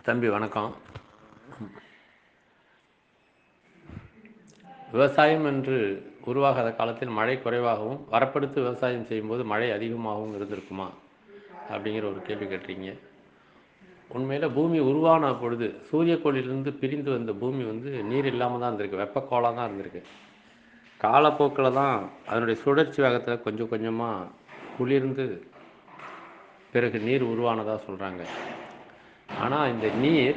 தம்பி வணக்கம் விவசாயம் என்று உருவாகாத காலத்தில் மழை குறைவாகவும் வரப்படுத்து விவசாயம் செய்யும்போது மழை அதிகமாகவும் இருந்திருக்குமா அப்படிங்கிற ஒரு கேள்வி கேட்டீங்க உண்மையில் பூமி உருவான பொழுது சூரியக்கோளிலிருந்து பிரிந்து வந்த பூமி வந்து நீர் இல்லாமல் தான் இருந்திருக்கு வெப்பக்கோளாக தான் இருந்திருக்கு காலப்போக்கில் தான் அதனுடைய சுழற்சி வேகத்தில் கொஞ்சம் கொஞ்சமாக குளிர்ந்து பிறகு நீர் உருவானதாக சொல்கிறாங்க ஆனால் இந்த நீர்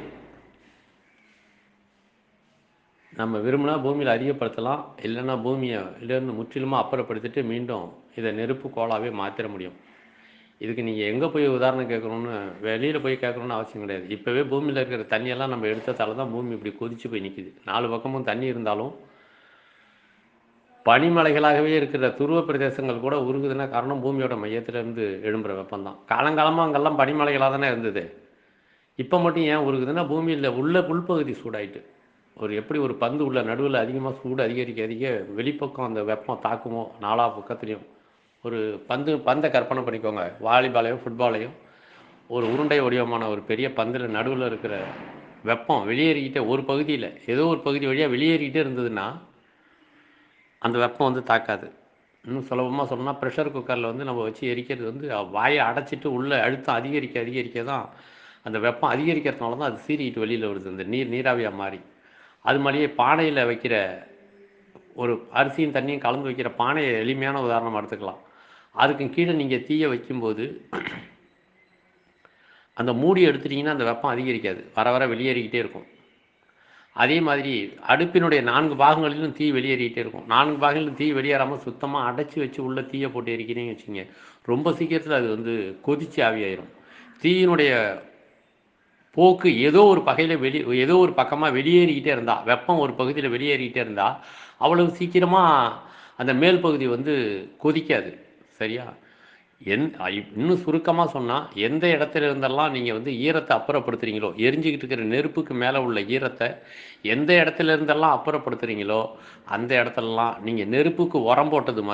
நம்ம விரும்பினா பூமியில் அதிகப்படுத்தலாம் இல்லைன்னா பூமியை இதிலேருந்து முற்றிலுமாக அப்புறப்படுத்திட்டு மீண்டும் இதை நெருப்பு கோலாவே மாற்றிட முடியும் இதுக்கு நீங்கள் எங்கே போய் உதாரணம் கேட்கணும்னு வெளியில் போய் கேட்கணும்னு அவசியம் கிடையாது இப்போவே பூமியில் இருக்கிற தண்ணியெல்லாம் நம்ம எடுத்ததால தான் பூமி இப்படி கொதிச்சு போய் நிற்கிது நாலு பக்கமும் தண்ணி இருந்தாலும் பனிமலைகளாகவே இருக்கிற துருவ பிரதேசங்கள் கூட உருகுதுன்னா காரணம் பூமியோட மையத்திலிருந்து எழும்புற வெப்பம் தான் காலங்காலமாக அங்கெல்லாம் பனிமலைகளாக தானே இருந்தது இப்போ மட்டும் ஏன் உருகுதுன்னா பூமியில் உள்ள உள்பகுதி சூடாயிட்டு ஒரு எப்படி ஒரு பந்து உள்ள நடுவில் அதிகமாக சூடு அதிகரிக்க அதிக வெளிப்பக்கம் அந்த வெப்பம் தாக்குமோ நாலா பக்கத்துலேயும் ஒரு பந்து பந்தை கற்பனை பண்ணிக்கோங்க வாலிபாலையும் ஃபுட்பாலையும் ஒரு உருண்டை வடிவமான ஒரு பெரிய பந்தில் நடுவில் இருக்கிற வெப்பம் வெளியேறிக்கிட்டே ஒரு பகுதியில் ஏதோ ஒரு பகுதி வழியாக வெளியேறிக்கிட்டே இருந்ததுன்னா அந்த வெப்பம் வந்து தாக்காது இன்னும் சுலபமாக சொன்னால் ப்ரெஷர் குக்கரில் வந்து நம்ம வச்சு எரிக்கிறது வந்து வாயை அடைச்சிட்டு உள்ளே அழுத்தம் அதிகரிக்க அதிகரிக்க தான் அந்த வெப்பம் அதிகரிக்கிறதுனால தான் அது சீறிக்கிட்டு வெளியில் வருது இந்த நீர் நீராவியாக மாறி அது மாதிரியே பானையில் வைக்கிற ஒரு அரிசியும் தண்ணியும் கலந்து வைக்கிற பானையை எளிமையான உதாரணம் எடுத்துக்கலாம் அதுக்கு கீழே நீங்கள் தீயை வைக்கும்போது அந்த மூடி எடுத்துட்டிங்கன்னா அந்த வெப்பம் அதிகரிக்காது வர வர வெளியேறிக்கிட்டே இருக்கும் அதே மாதிரி அடுப்பினுடைய நான்கு பாகங்களிலும் தீ வெளியேறிக்கிட்டே இருக்கும் நான்கு பாகங்களிலும் தீ வெளியேறாமல் சுத்தமாக அடைச்சி வச்சு உள்ள தீயை போட்டு எரிக்கிறீங்கன்னு வச்சுங்க ரொம்ப சீக்கிரத்தில் அது வந்து கொதிச்சு ஆவியாயிரும் தீயினுடைய போக்கு ஏதோ ஒரு பகையில் வெளி ஏதோ ஒரு பக்கமாக வெளியேறிக்கிட்டே இருந்தா வெப்பம் ஒரு பகுதியில் வெளியேறிக்கிட்டே இருந்தா அவ்வளவு சீக்கிரமாக அந்த மேல் பகுதி வந்து கொதிக்காது சரியா எந் இன்னும் சுருக்கமாக சொன்னால் எந்த இடத்துல இருந்தெல்லாம் நீங்கள் வந்து ஈரத்தை அப்புறப்படுத்துறீங்களோ எரிஞ்சுக்கிட்டு இருக்கிற நெருப்புக்கு மேலே உள்ள ஈரத்தை எந்த இடத்துல இருந்தெல்லாம் அப்புறப்படுத்துறீங்களோ அந்த இடத்துலலாம் நீங்கள் நெருப்புக்கு உரம் போட்டது மாதிரி